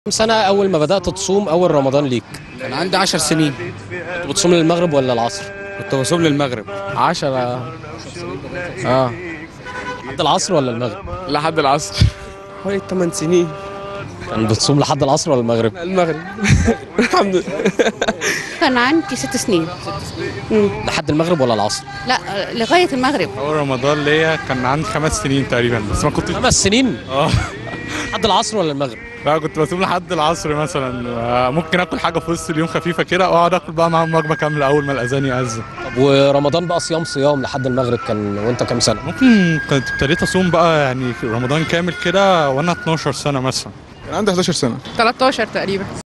كم سنة أول ما بدأت تصوم أول رمضان ليك؟ كان عندي 10 سنين كنت بتصوم للمغرب ولا العصر؟ كنت بصوم للمغرب 10 اه لحد العصر ولا المغرب؟ لحد العصر حوالي 8 سنين كان بتصوم لحد العصر ولا المغرب؟ المغرب الحمد لله كان عندي ست سنين لحد المغرب ولا العصر؟ لا لغاية المغرب اول رمضان ليا كان عندي خمس سنين تقريبا بس ما كنتش خمس سنين اه لحد العصر ولا المغرب؟ لا كنت بصوم لحد العصر مثلا آه، ممكن اكل حاجه في وسط اليوم خفيفه كده واقعد اكل بقى معاهم وجبه كامله اول ما الاذان يأذن طب ورمضان بقى صيام صيام لحد المغرب كان وأنت كام سنة؟ ممكن كنت ابتديت اصوم بقى يعني رمضان كامل كده وانا 12 سنه مثلا كان عندي 11 سنه 13 تقريبا